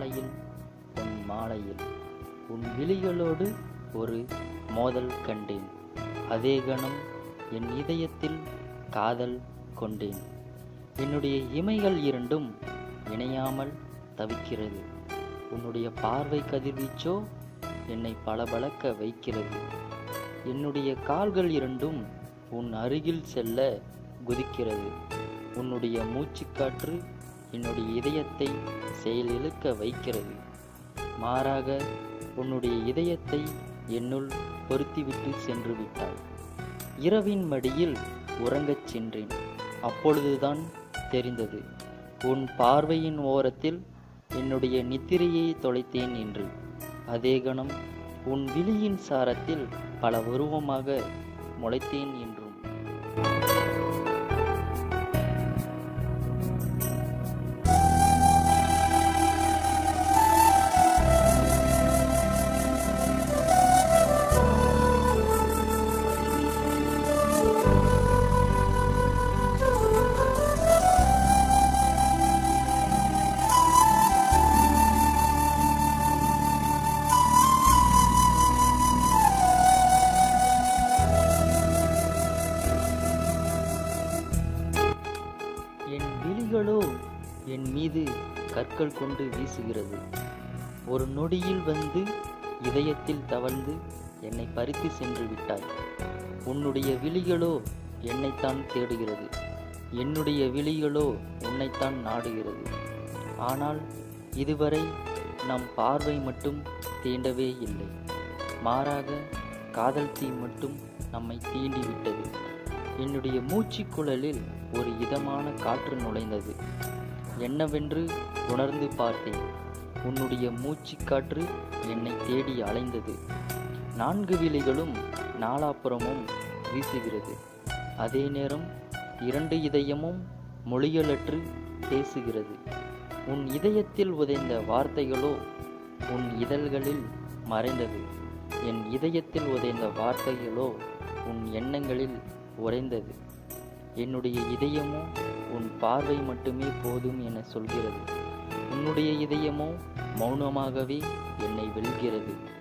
மாலையில் உன் மாலையில் உன் விழிகளோடு ஒரு மோதல் கண்டேன் அதே கணம் என் இதயத்தில் காதல் கொண்டேன் என்னுடைய இமைகள் இரண்டும் இணையாமல் தவிக்கிறது உன்னுடைய பார்வை கதிர்வீச்சோ என்னை பளபளக்க வைக்கிறது என்னுடைய கால்கள் இரண்டும் உன் அருகில் செல்ல குதிக்கிறது உன்னுடைய மூச்சுக்காற்று என்னுடைய இதயத்தை செயலிழக்க வைக்கிறது மாறாக உன்னுடைய இதயத்தை என்னுள் பொருத்திவிட்டு சென்று விட்டாய் இரவின் மடியில் உறங்கச் சென்றேன் அப்பொழுதுதான் தெரிந்தது உன் பார்வையின் ஓரத்தில் என்னுடைய நித்திரையை தொலைத்தேன் என்று அதே கணம் உன் விழியின் சாரத்தில் பல உருவமாக முளைத்தேன் என்றும் என் விழிகளோ என் மீது கற்கள் கொண்டு வீசுகிறது ஒரு நொடியில் வந்து இதயத்தில் தவழ்ந்து என்னை பறித்து சென்று விட்டாய் உன்னுடைய விழிகளோ என்னைத்தான் தேடுகிறது என்னுடைய விழிகளோ உன்னைத்தான் நாடுகிறது ஆனால் இதுவரை நம் பார்வை மட்டும் தீண்டவே இல்லை மாறாக காதல் தீ மட்டும் நம்மை தீண்டி விட்டது என்னுடைய மூச்சுக்குழலில் ஒரு இதமான காற்று நுழைந்தது என்னவென்று உணர்ந்து பார்த்தேன் உன்னுடைய மூச்சுக்காற்று என்னை தேடி அலைந்தது நான்கு விழிகளும் நாலாப்புறமும் வீசுகிறது அதே நேரம் இரண்டு இதயமும் மொழிகளற்று பேசுகிறது உன் இதயத்தில் உதைந்த வார்த்தைகளோ உன் இதழ்களில் மறைந்தது என் இதயத்தில் உதைந்த வார்த்தைகளோ உன் எண்ணங்களில் உறைந்தது என்னுடைய இதயமோ உன் பார்வை மட்டுமே போதும் என சொல்கிறது உன்னுடைய இதயமோ மௌனமாகவே என்னை வெல்கிறது